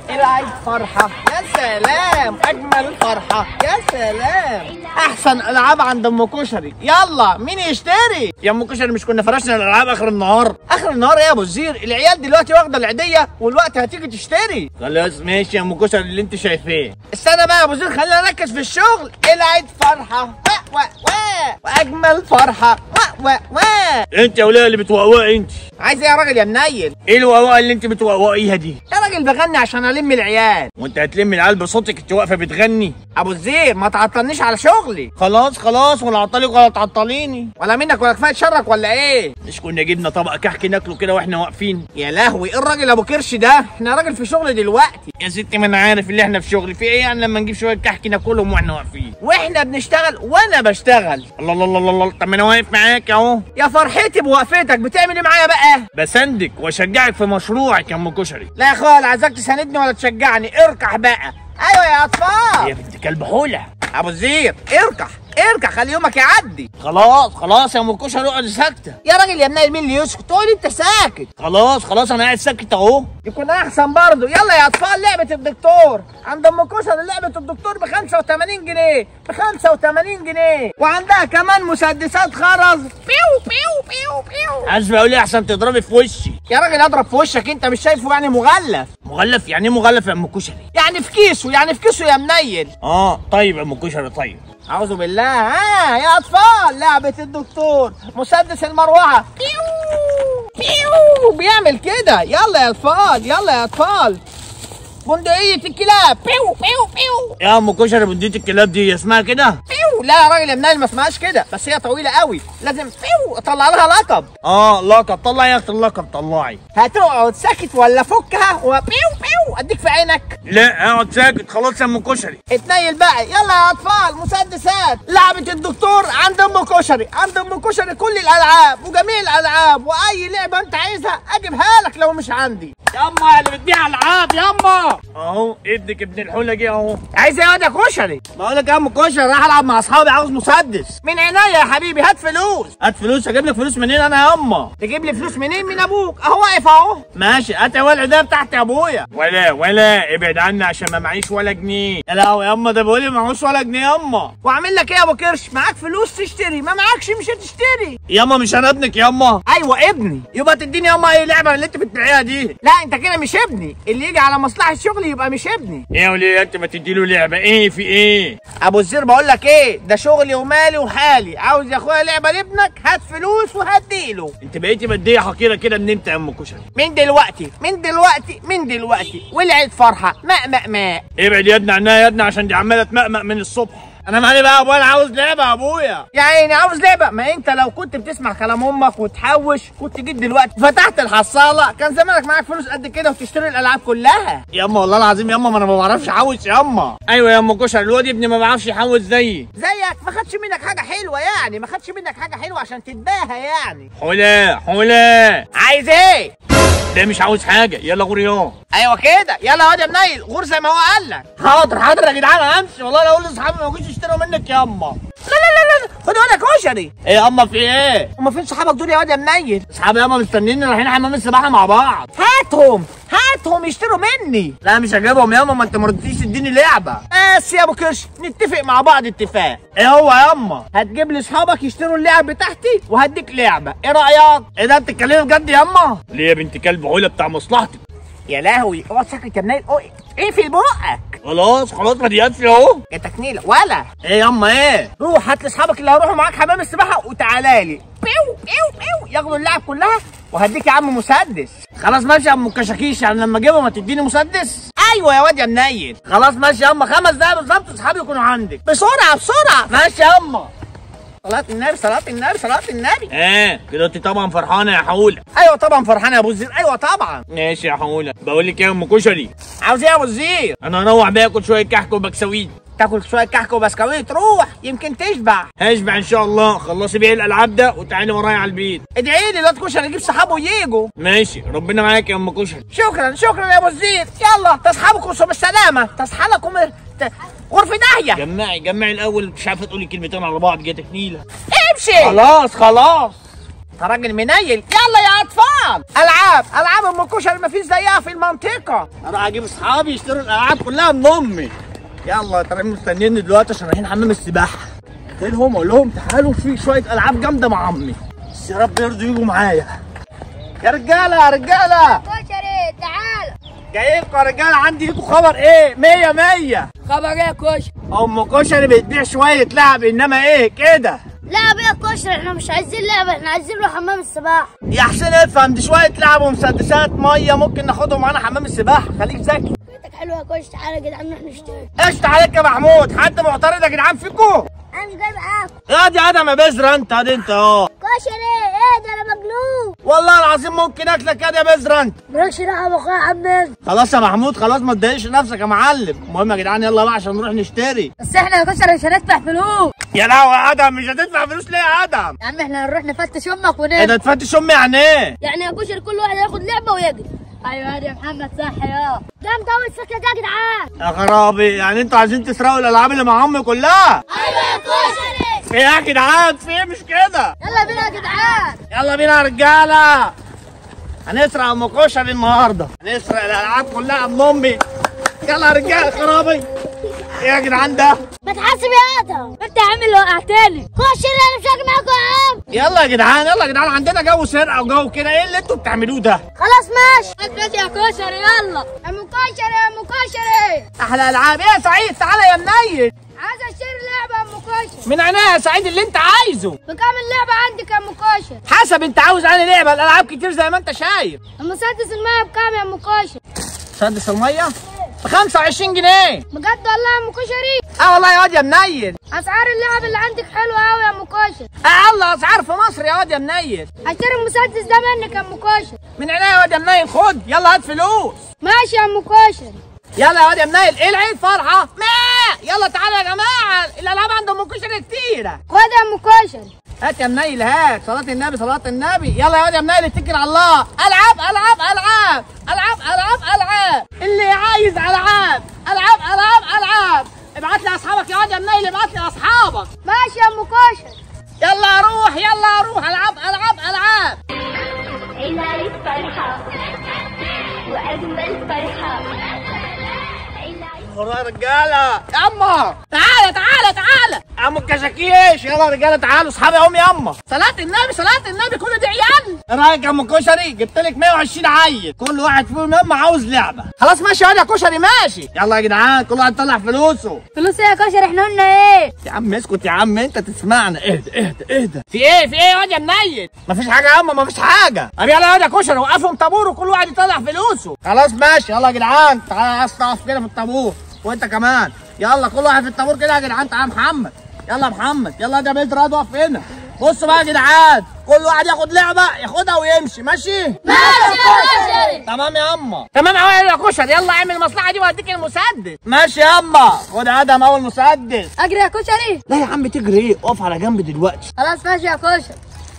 العيد فرحة يا سلام أجمل فرحة يا سلام أحسن ألعاب عند أم كشري يلا مين يشتري يا أم كشري مش كنا فرشنا الألعاب آخر النهار آخر النهار إيه يا أبو الزير العيال دلوقتي واخدة العيدية والوقت هتيجي تشتري خلاص ماشي يا أم كشري اللي أنت شايفاه استنى بقى يا أبو الزير خلينا نركز في الشغل العيد فرحة وا وا وا وأجمل فرحة وا وا وا انت يا وليه اللي بتوقوقي انت عايز إيه يا راجل يا منيل ايه الوقوقه اللي انت بتوقوقيها دي يا راجل بغني عشان ألم العيال وانت هتلم العيال بصوتك انت واقفه بتغني ابو الزير ما تعطلنيش على شغلي خلاص خلاص ولا عطلك ولا تعطليني ولا منك ولا كفايه شرك ولا ايه مش كنا جبنا طبق كحك ناكله كده واحنا واقفين يا لهوي ايه الراجل ابو كرش ده احنا راجل في شغل دلوقتي يا ستي ما انا عارف اللي احنا في شغل في ايه يعني لما نجيب شويه كحك ناكلهم واحنا واقفين واحنا بنشتغل وانا بشتغل الله الله الله الله طب ما انا واقف معاك اهو يا فرحتي بوقفتك بتعمل ايه معايا بقى بسندك واشجعك في مشروعك يا ام كشري لا يا اخويا لا عايزك تساندني ولا تشجعني اركح بقى ايوه يا يا اطفال بنت كلب حوله ابو الزير اركح اركح خلي يومك يعدي خلاص خلاص يا ام كشري اقعد ساكته يا راجل يا منيل مين اللي يسكت تقول انت ساكت خلاص خلاص انا قاعد ساكت اهو يكون احسن برضه يلا يا اطفال لعبه الدكتور عند ام كشري لعبه الدكتور ب 85 جنيه ب 85 جنيه وعندها كمان مسدسات خرز بيو بيو بيو بيو عايز بقول ايه احسن تضربي في وشي يا راجل اضرب في وشك انت مش شايفه يعني مغلف مغلف يعني ايه مغلف يا ام كشري يعني في كيسه يعني في كيسه يا منيل اه طيب يا ام كشري طيب اعوذ بالله ها يا اطفال لعبه الدكتور مسدس المروحه بيو بيو بيعمل كده يلا يا اطفال يلا يا اطفال بندقية الكلاب بيو بيو بيو يا ام كشري بنديت الكلاب دي اسمها كده بيو لا يا راجل يا منال ما اسمهاش كده بس هي طويلة قوي لازم بيو اطلع لها لقب اه لقب طلعي يا اخت اللقب طلعي هتقعد ساكت ولا فكها وبيو بيو اديك في عينك لا اقعد ساكت خلاص يا ام كشري اتنيل بقى يلا يا اطفال مسدسات لعبة الدكتور عند ام كشري عند ام كشري كل الالعاب وجميع الالعاب واي لعبة انت عايزها اجيبها لك لو مش عندي ياما اللي بتبيع العاب ياما اهو ابنك ابن الحوله جه اهو عايز ايه يا واد يا كشري بقول لك يا ام كشري راح العب مع اصحابي عاوز مسدس من عينيا يا حبيبي هات فلوس هات فلوس اجيب لك فلوس منين انا ياما تجيب لي فلوس منين من ابوك اهو واقف اهو ماشي هات يا ولد ده بتاعت ابويا ولا ولا ابعد عني عشان ما معيش ولا جنيه يا لهوي ياما ده بيقول لي معهوش ولا جنيه ياما واعمل لك ايه يا ابو كرش معاك فلوس تشتري ما معاكش مش هتشتري ياما مش انا ابنك ياما ايوه ابني يبقى تديني ياما اي لعبه من اللي انت بتبيعيها دي لا انت كده مش ابني اللي يجي على مصلحه شغل يبقى مش ابني ايه يا وليه انت ما تديله لعبه ايه في ايه ابو الزير بقول لك ايه ده شغلي ومالي وحالي عاوز يا اخويا لعبه لابنك هات فلوس وهديله انت بقيتي ماديه حقيره كده من امتى يا ام كشري من دلوقتي من دلوقتي من دلوقتي والعيد فرحه ماء ماء ماء ابعد يا ابني عنها يا ابني عشان دي عماله تمقمق من الصبح انا مالي بقى يا ابويا انا عاوز لعبه يا ابويا يا عيني عاوز لعبه ما انت لو كنت بتسمع كلام امك وتحوش كنت جيت دلوقتي فتحت الحصاله كان زمانك معاك فلوس قد كده وتشتري الالعاب كلها ياما والله العظيم ياما ما انا ما بعرفش احوش ياما ايوه يا ام كشري الواد ابني ما بيعرفش يحوش زيي زيك ما خدش منك حاجه حلوه يعني ما خدش منك حاجه حلوه عشان تتباهى يعني حلا حلا عايز ايه ده مش عاوز حاجه يلا غوريون ايوه كده يلا يا واد يا منيل غور زي ما هو قال لك حاضر حاضر يا جدعان انا همشي والله لو اقول لاصحابي ما يجوش يشتروا منك ياما لا لا لا لا خد واد كشري ايه ياما في ايه هما فين صحابك دول يا واد يا منيل اصحابي ياما مستنيني رايحين حمام السباحه مع بعض هاتهم هاتهم يشتروا مني لا مش هجيبهم ياما ما انت ما رضيتيش تديني لعبه بس يا ابو كرش نتفق مع بعض اتفاق ايه هو ياما هتجيب لي اصحابك يشتروا اللعب بتاعتي وهديك لعبه ايه رايك ايه ده انت بتتكلمي بجد ياما ليه يا بنت كلب علا بتاع مصلحتك يا لهوي اقعد ساكت يا منيل ايه في بقك خلاص خلاص ما دي في اهو يا تكنيله ولا ايه ياما ايه روح هات لاصحابك اللي هيروحوا معاك حمام السباحه وتعالى لي بيو بيو بيو ياخدوا اللعب كلها وهديك يا عم مسدس خلاص ماشي يا ام كشاكيش يعني لما اجيبهم هتديني مسدس ايوه يا واد يا منيل خلاص ماشي يا اما خمس دقايق بالظبط اصحابي يكونوا عندك بسرعه بسرعه ماشي يا اما صلاة النبي صلاة النبي صلاة النبي ايه كده انت طبعا فرحانه يا حوله ايوه طبعا فرحان يا ابو الزير ايوه طبعا ماشي يا حوله بقول لك ايه يا ام كشري عاوز ايه يا ابو الزير انا هروح باكل شويه كحك وبكسويت تاكل شويه كحك وبسكويت روح يمكن تشبع هشبع ان شاء الله خلصي بيع الالعاب ده وتعالي ورايا على البيت ادعي لي الواد كشري يجيب صحابه وييجوا ماشي ربنا معاك يا ام كشري شكرا شكرا يا ابو الزير يلا تصحابكم بالسلامه تصحى لكم ت- غرفه داهيه جمعي جمعي الاول مش عارفه تقولي كلمتين على بعض جاتك نيله امشي خلاص خلاص انت راجل منيل يلا يا اطفال العاب العاب ام كشري مفيش زيها في المنطقه اروح اجيب اصحابي يشتروا الالعاب كلها من امي يلا ترى مستنيني دلوقتي عشان رايحين حمام السباحه قلت لهم اقول لهم تعالوا في شويه العاب جامده مع امي بس يا رب يرضوا يجوا معايا يا رجاله يا رجاله كشري تعال جاي لكم يا رجاله عندي لكم خبر ايه 100 100 خبر ايه يا كشري ام كشري بتبيع شويه لعب انما ايه كده لا بقى كشري احنا مش عايزين لعبه احنا عايزين نروح حمام السباحه يا حسين افهم دي شويه لعب ومسدسات ميه ممكن ناخدهم معانا حمام السباحه خليك ذكي بيتك حلوه يا كشري تعالى يا جدعان نروح نشتري قشطة عليك يا محمود حد معترض يا جدعان فيكم انا مش جاي معاك يا دي ادم يا بذره انت ادي انت اه كشري ايه ده انا مجنون والله العظيم ممكن اكلك يا دي يا بذره انت مالكش دعوه باخويا يا عم خلاص يا محمود خلاص ما تضايقش نفسك يا معلم المهم يا جدعان يلا بقى عشان نروح نشتري بس احنا يا كشري مش هندفع فلوس يا لهوي يا ادم مش هتدفع فلوس ليه يا ادم يا عم احنا هنروح نفتش امك ايه ونرجع ده تفتش امي يعني ايه يعني يا كشري كل واحد ياخد لعبه ويجري ايوه يا محمد صح يا ده مطول الفكره ده يا جدعان يا خرابي يعني انتوا عايزين تسرقوا الالعاب اللي مع امي كلها ايوه يا كشري في ايه يا جدعان في ايه مش كده يلا بينا يا جدعان يلا بينا يا رجاله هنسرق ام كشري النهارده هنسرق الالعاب كلها من امي يلا يا رجاله خرابي ايه يا جدعان ده ما تحاسب يا ادم انت يا عم اللي وقعتني كشري انا مش هاجي معاكم يا عم يلا يا جدعان يلا يا جدعان عندنا جو سرقه وجو كده ايه اللي انتوا بتعملوه ده خلاص ماشي ماشي يا كشري يلا يا ام كشري يا ام كشري احلى العاب ايه يا سعيد تعالى يا منيل عايز اشتري لعبه يا ام كشري من عينيا يا سعيد اللي انت عايزه بكام اللعبه عندك يا ام كشري حسب انت عاوز انهي لعبه الالعاب كتير زي ما انت شايف المسدس الميه بكام يا ام كشري مسدس الميه ب 25 جنيه بجد والله يا ام كشري اه والله يا واد يا منيل اسعار اللعب اللي عندك حلوه قوي يا ام كشري اقل اسعار في مصر يا واد يا منيل هشتري المسدس ده منك يا ام كشري من عينيا يا واد يا منيل خد يلا هات فلوس ماشي يا ام كشري يلا يا واد يا منيل ايه العيد فرحه ما يلا تعالوا يا جماعه الالعاب عند ام كشري كتيره خد يا ام كشري هات يا منيل هات صلاة النبي صلاة النبي يلا يا واد يا منيل اتكل على الله العاب العاب العاب العاب العاب العاب اللي عايز العاب العاب العاب العاب ابعت لي اصحابك يا واد يا منيل ابعت لي اصحابك ماشي يا ام كشري يلا اروح يلا اروح العاب العاب العاب العيد فرحة وأجمل فرحة العيد والله يا رجاله ياما تعالى تعالى تعالى عم الكشاكيش يلا يا رجاله تعالوا اصحابي اهم ياما صلاة النبي صلاة النبي كل دي عيال ايه رايك يا ام كشري جبت لك 120 عيل كل واحد فيهم ياما عاوز لعبه خلاص ماشي يا كشري ماشي يلا يا جدعان كل واحد طلع فلوسه فلوس ايه يا كشري احنا قلنا ايه يا عم اسكت يا عم انت تسمعنا اهدى اهدى اهدى في ايه في ايه يا واد يا منيل مفيش حاجه يا عم مفيش حاجه طب يلا يا واد يا كشري وقفهم طابور وكل واحد يطلع فلوسه خلاص ماشي يلا يا جدعان تعالى يا اسطى اقف كده في الطابور وانت كمان يلا كل واحد في الطابور كده يا جدعان تعالى محمد يلا يا محمد يلا ده بيت راد واقف هنا بصوا بقى يا جدعان كل واحد ياخد لعبه ياخدها ويمشي ماشي ماشي يا كشري تمام يا اما تمام يا يا كشري يلا اعمل المصلحه دي وهديك المسدس ماشي يا اما خد ادم اول مسدس اجري يا كشري لا يا عم تجري ايه اقف على جنب دلوقتي خلاص ماشي يا كشري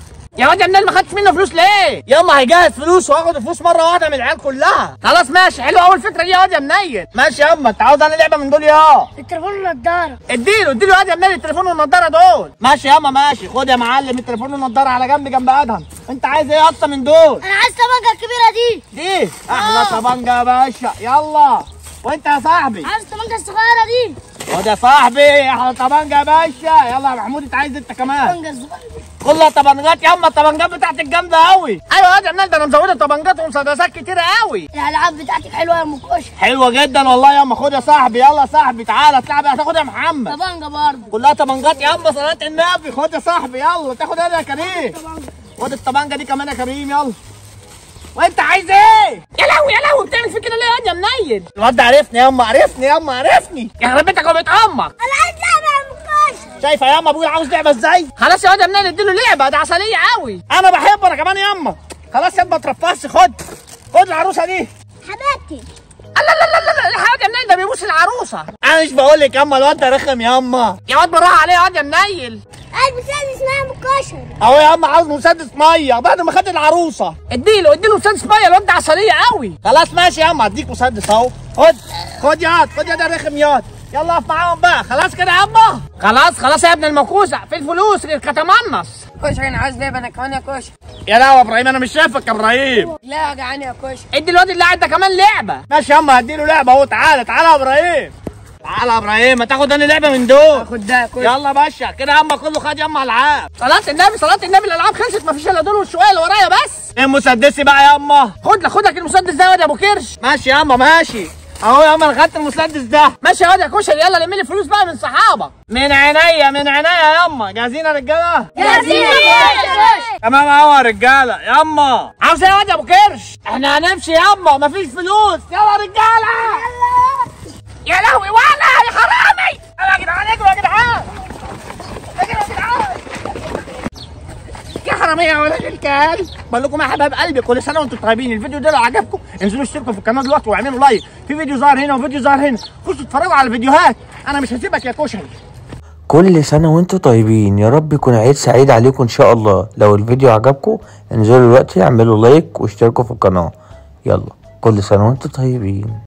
يا واد يا منال ما خدتش منه فلوس ليه ياما هيجهز فلوس واخد الفلوس مره واحده من العيال كلها خلاص ماشي حلو اول فكره دي يا واد يا منيل ماشي يا اما انت عاوز انا لعبه من دول يا التليفون والنضاره اديله اديله يا واد يا منال التليفون والنضاره دول ماشي يا اما ماشي خد يا معلم التليفون والنضاره على جنب جنب ادهم انت عايز ايه اكتر من دول انا عايز طبنجه الكبيره دي دي احلى طبنجه يا باشا يلا وانت يا صاحبي عايز الطبنجه الصغيره دي خد يا صاحبي احلى طبنجه يا باشا يلا يا محمود انت عايز انت كمان الطبنجه الصغيره دي كلها طبنجات يا اما الطبنجات بتاعتك جامده قوي ايوه يا جمال ده انا مزوده طبنجات ومسدسات كتيره قوي الالعاب بتاعتك حلوه يا ام كشري حلوه جدا والله يا اما خد يا صاحبي يلا يا صاحبي تعالى تلعب هتاخد يا محمد طبنجه برضه كلها طبنجات يا اما صلاه النبي خد يا صاحبي يلا تاخد انا يا كريم خد الطبنجه دي كمان يا كريم يلا وانت عايز ايه؟ يا لهوي يا لهوي بتعمل في كده ليه يا منيل؟ الواد ده عرفني يا اما عرفني يا اما عرفني يا خرب بيتك وبيت امك انا عايز لعبه يا ام كشري شايفه يا اما ابويا عاوز لعبه ازاي؟ خلاص يا واد يا منيل اديله لعبه ده عسليه قوي انا بحبه انا كمان يا اما خلاص يا ما ترفعش خد خد العروسه دي حبيبتي لا لا لا لا لا الحاجه يا منيل ده بيبوس العروسه انا مش بقول لك يا اما الواد ده رخم يا اما يا واد بالراحه عليه يا واد يا منيل عايز مسدس مع ام كشري اهو يا عم عاوز مسدس ميه بعد ما خد العروسه اديله اديله مسدس ميه الواد ده عسليه قوي خلاص ماشي يا عم هديك مسدس اهو خد خد ياض خد ياض يا رخم ياض يلا اقف معاهم بقى خلاص كده يا عم خلاص خلاص يا ابن المكوسه في الفلوس الكتمنص كشري انا عايز لعبه انا كمان يا كشري يا لا يا ابراهيم انا مش شايفك يا ابراهيم لا جعان يا كشري ادي الواد اللي قاعد ده كمان لعبه ماشي ياما هديله لعبه اهو تعالى تعالى يا ابراهيم تعالى يا ابراهيم هتاخد انا لعبه من دول خد ده يا كشري يلا باشا كده ياما كله خد ياما العاب صلاة النبي صلاة النبي الالعاب خلصت مفيش الا دول والشويه اللي ورايا بس ايه مسدسي بقى ياما خد لك خد لك المسدس ده يا واد يا ابو كرش ماشي ياما ماشي اهو ياما انا خدت المسدس ده ماشي يا واد يا كشري يلا لم لي فلوس بقى من صحابك من عينيا من عينيا ياما جاهزين يا رجاله جاهزين تمام اهو يا رجاله ياما عاوز ايه يا واد يا ابو كرش احنا هنمشي ياما مفيش فلوس يلا يا رجاله يا لهوي ولا يا حرامي يلا يا جدعان اجروا يا جدعان اجروا يا جدعان يا حرامية يا ولاد الكلب بقول لكم يا حبايب قلبي كل سنه وانتم طيبين الفيديو ده لو عجبكم انزلوا اشتركوا في القناه دلوقتي واعملوا لايك في فيديو ظهر هنا وفيديو ظهر هنا خشوا اتفرجوا على الفيديوهات انا مش هسيبك يا كشري كل سنة وانتم طيبين يا رب يكون عيد سعيد عليكم ان شاء الله لو الفيديو عجبكم انزلوا دلوقتي اعملوا لايك واشتركوا في القناة يلا كل سنة وانتم طيبين